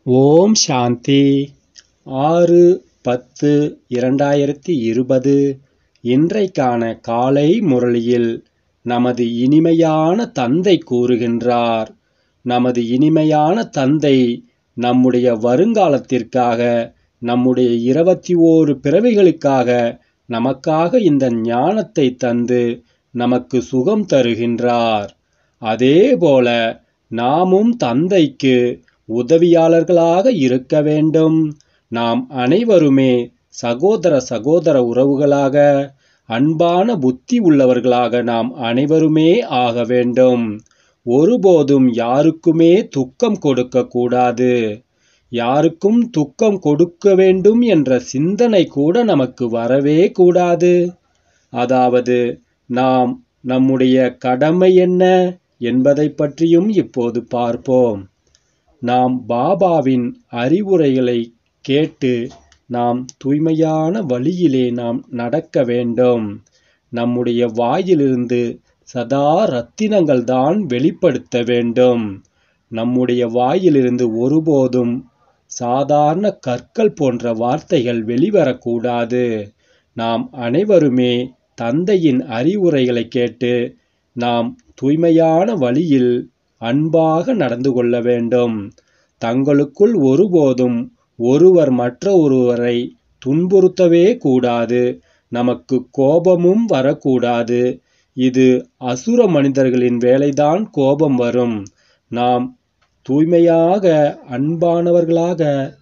ஓம் சாந்தி ஆறு பத்து இரண்டாயிரத்தி இருபது இன்றைக்கான காலை முரளியில் நமது இனிமையான தந்தை கூறுகின்றார் நமது இனிமையான தந்தை நம்முடைய வருங்காலத்திற்காக நம்முடைய இருபத்தி ஓரு பிறவிகளுக்காக நமக்காக இந்த ஞானத்தை தந்து நமக்கு சுகம் தருகின்றார் அதேபோல நாமும் தந்தைக்கு உதவியாளர்களாக இருக்க வேண்டும் நாம் அனைவருமே சகோதர சகோதர உறவுகளாக அன்பான புத்தி உள்ளவர்களாக நாம் அனைவருமே ஆக வேண்டும் ஒருபோதும் யாருக்குமே துக்கம் கொடுக்க கூடாது யாருக்கும் துக்கம் கொடுக்க வேண்டும் என்ற சிந்தனை கூட நமக்கு வரவே கூடாது அதாவது நாம் நம்முடைய கடமை என்ன என்பதை பற்றியும் இப்போது பார்ப்போம் நாம் பாபாவின் அறிவுரைகளை கேட்டு நாம் தூய்மையான வழியிலே நாம் நடக்க வேண்டும் நம்முடைய வாயிலிருந்து சதா ரத்தினங்கள் தான் வெளிப்படுத்த வேண்டும் நம்முடைய வாயிலிருந்து ஒருபோதும் சாதாரண கற்கள் போன்ற வார்த்தைகள் வெளிவரக்கூடாது நாம் அனைவருமே தந்தையின் அறிவுரைகளை கேட்டு நாம் தூய்மையான வழியில் அன்பாக நடந்து கொள்ள வேண்டும் தங்களுக்குள் ஒருபோதும் ஒருவர் மற்ற ஒருவரை துன்புறுத்தவே கூடாது நமக்கு கோபமும் வரக்கூடாது இது அசுர மனிதர்களின் வேலைதான் கோபம் வரும் நாம் தூய்மையாக அன்பானவர்களாக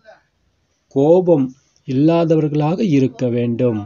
கோபம் இல்லாதவர்களாக இருக்க வேண்டும்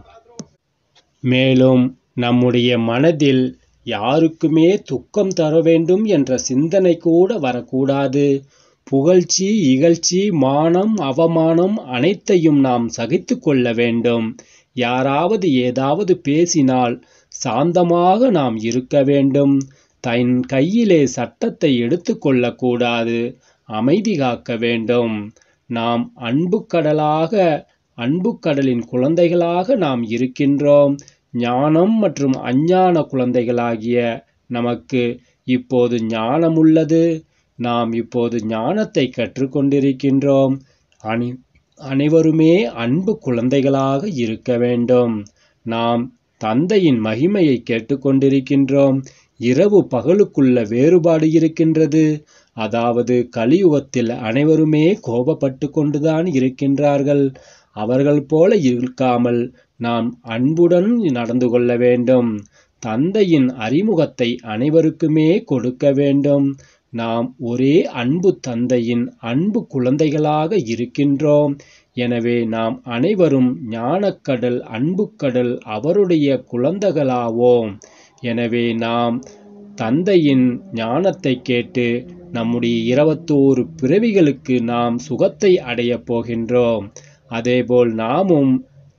மேலும் நம்முடைய மனதில் யாருக்குமே துக்கம் தர வேண்டும் என்ற சிந்தனை கூட வரக்கூடாது புகழ்ச்சி இகழ்ச்சி மானம் அவமானம் அனைத்தையும் நாம் சகித்து கொள்ள வேண்டும் யாராவது ஏதாவது பேசினால் சாந்தமாக நாம் இருக்க வேண்டும் தன் கையிலே சட்டத்தை எடுத்துக்கொள்ளக்கூடாது அமைதி காக்க வேண்டும் நாம் அன்பு கடலாக அன்பு கடலின் குழந்தைகளாக நாம் இருக்கின்றோம் ஞானம் மற்றும் அஞ்ஞான குழந்தைகளாகிய நமக்கு இப்போது ஞானம் உள்ளது நாம் இப்போது ஞானத்தை கற்றுக்கொண்டிருக்கின்றோம் அனை அனைவருமே அன்பு குழந்தைகளாக இருக்க வேண்டும் நாம் தந்தையின் மகிமையை கேட்டுக்கொண்டிருக்கின்றோம் இரவு பகலுக்குள்ள வேறுபாடு இருக்கின்றது அதாவது கலியுகத்தில் அனைவருமே கோபப்பட்டு கொண்டுதான் இருக்கின்றார்கள் அவர்கள் போல இருக்காமல் நாம் அன்புடன் நடந்து கொள்ள வேண்டும் தந்தையின் அறிமுகத்தை அனைவருக்குமே கொடுக்க வேண்டும் நாம் ஒரே அன்பு தந்தையின் அன்பு குழந்தைகளாக இருக்கின்றோம் எனவே நாம் அனைவரும் ஞானக்கடல் அன்புக்கடல் அவருடைய குழந்தைகளாவோம் எனவே நாம் தந்தையின் ஞானத்தை கேட்டு நம்முடைய இருபத்தோரு பிறவிகளுக்கு நாம் சுகத்தை அடையப் போகின்றோம் அதேபோல் நாமும்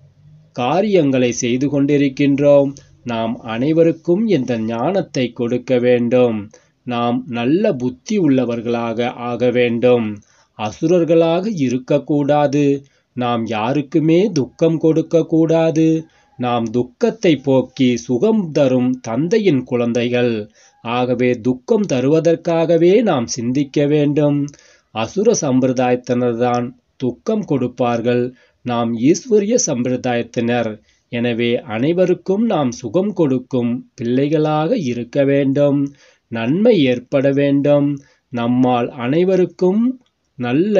காரியங்களை செய்து கொண்டிருக்கின்றோம் நாம் அனைவருக்கும் இந்த ஞானத்தை கொடுக்க வேண்டும் நாம் நல்ல புத்தி உள்ளவர்களாக ஆக வேண்டும் அசுரர்களாக இருக்கக்கூடாது நாம் யாருக்குமே துக்கம் கொடுக்க கூடாது நாம் துக்கத்தை போக்கி சுகம் தரும் தந்தையின் குழந்தைகள் ஆகவே துக்கம் தருவதற்காகவே நாம் சிந்திக்க வேண்டும் அசுர சம்பிரதாயத்தினர்தான் துக்கம் கொடுப்பார்கள் நாம் ஈஸ்வரிய சம்பிரதாயத்தினர் எனவே அனைவருக்கும் நாம் சுகம் கொடுக்கும் பிள்ளைகளாக இருக்க வேண்டும் நன்மை ஏற்பட வேண்டும் நம்மால் அனைவருக்கும் நல்ல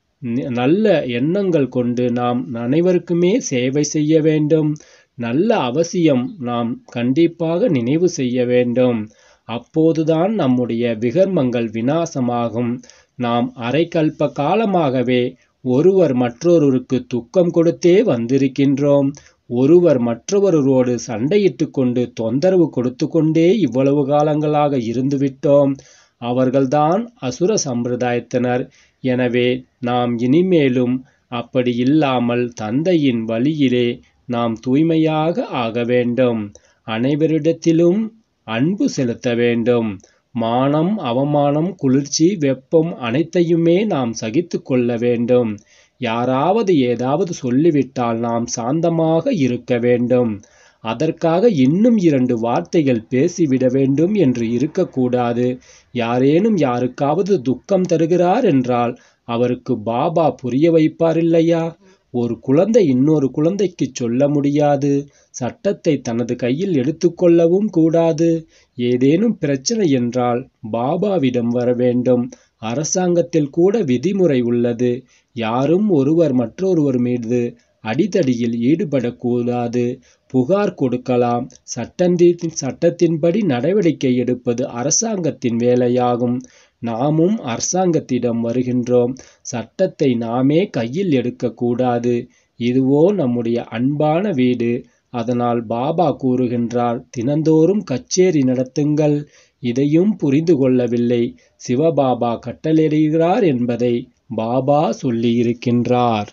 நல்ல எண்ணங்கள் கொண்டு நாம் அனைவருக்குமே சேவை செய்ய வேண்டும் நல்ல அவசியம் நாம் கண்டிப்பாக நினைவு செய்ய வேண்டும் அப்போதுதான் நம்முடைய விகர்மங்கள் வினாசமாகும் நாம் அரைக்கல்ப காலமாகவே ஒருவர் மற்றொருவருக்கு துக்கம் கொடுத்தே வந்திருக்கின்றோம் ஒருவர் மற்றொருவரோடு சண்டையிட்டு கொண்டு தொந்தரவு கொடுத்து கொண்டே இவ்வளவு காலங்களாக இருந்துவிட்டோம் அவர்கள்தான் அசுர சம்பிரதாயத்தினர் எனவே நாம் இனிமேலும் அப்படி இல்லாமல் தந்தையின் வழியிலே நாம் தூய்மையாக ஆக வேண்டும் அனைவரிடத்திலும் அன்பு செலுத்த வேண்டும் மானம் அவமானம் குளிர்ச்சி வெப்பம் அனைத்தையுமே நாம் சகித்து கொள்ள வேண்டும் யாராவது ஏதாவது சொல்லிவிட்டால் நாம் சாந்தமாக இருக்க வேண்டும் அதற்காக இன்னும் இரண்டு வார்த்தைகள் பேசிவிட வேண்டும் என்று இருக்கக்கூடாது யாரேனும் யாருக்காவது துக்கம் தருகிறார் என்றால் அவருக்கு பாபா புரிய வைப்பார் இல்லையா ஒரு குழந்தை இன்னொரு குழந்தைக்கு சொல்ல முடியாது சட்டத்தை தனது கையில் எடுத்துக்கொள்ளவும் கூடாது ஏதேனும் பிரச்சனை என்றால் பாபாவிடம் வர வேண்டும் அரசாங்கத்தில் கூட விதிமுறை உள்ளது யாரும் ஒருவர் மற்றொருவர் மீது அடிதடியில் ஈடுபடக்கூடாது புகார் கொடுக்கலாம் சட்டத்தின் சட்டத்தின்படி நடவடிக்கை எடுப்பது அரசாங்கத்தின் வேலையாகும் நாமும் அரசாங்கத்திடம் வருகின்றோம் சட்டத்தை நாமே கையில் எடுக்கக்கூடாது இதுவோ நம்முடைய அன்பான வீடு அதனால் பாபா கூறுகின்றார் தினந்தோறும் கச்சேரி நடத்துங்கள் இதையும் புரிந்து கொள்ளவில்லை சிவபாபா கட்டளையிடுகிறார் என்பதை பாபா சொல்லியிருக்கின்றார்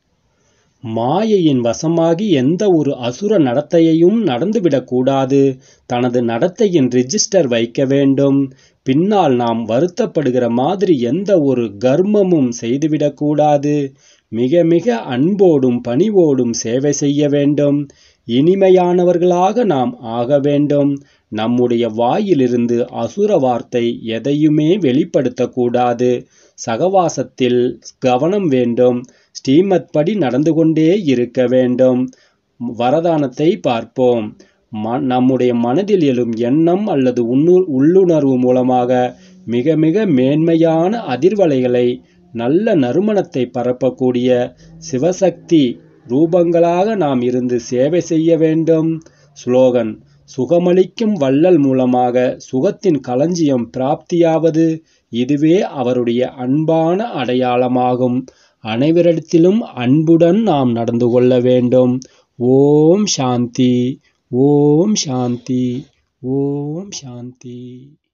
மாயையின் வசமாகி எந்த ஒரு அசுர நடத்தையையும் நடந்துவிடக்கூடாது தனது நடத்தையின் ரிஜிஸ்டர் வைக்க வேண்டும் பின்னால் நாம் வருத்தப்படுகிற மாதிரி எந்த ஒரு கர்மமும் செய்துவிடக்கூடாது மிக மிக அன்போடும் பணிவோடும் சேவை செய்ய வேண்டும் இனிமையானவர்களாக நாம் ஆக வேண்டும் நம்முடைய வாயிலிருந்து அசுர வார்த்தை எதையுமே வெளிப்படுத்தக்கூடாது சகவாசத்தில் கவனம் வேண்டும் ஸ்ரீமத் படி நடந்து கொண்டே இருக்க வேண்டும் வரதானத்தை பார்ப்போம் ம நம்முடைய மனதில் எழும் எண்ணம் அல்லது உன்னு உள்ளுணர்வு மூலமாக மிக மிக மேன்மையான அதிர்வலைகளை நல்ல நறுமணத்தை பரப்பக்கூடிய சிவசக்தி ரூபங்களாக நாம் இருந்து சேவை செய்ய வேண்டும் ஸ்லோகன் சுகமளிக்கும் வள்ளல் மூலமாக சுகத்தின் களஞ்சியம் பிராப்தியாவது இதுவே அவருடைய அன்பான அடையாளமாகும் அனைவரிடத்திலும் அன்புடன் நாம் நடந்து கொள்ள வேண்டும் ஓம் சாந்தி ஓம் சாந்தி ஓம் சாந்தி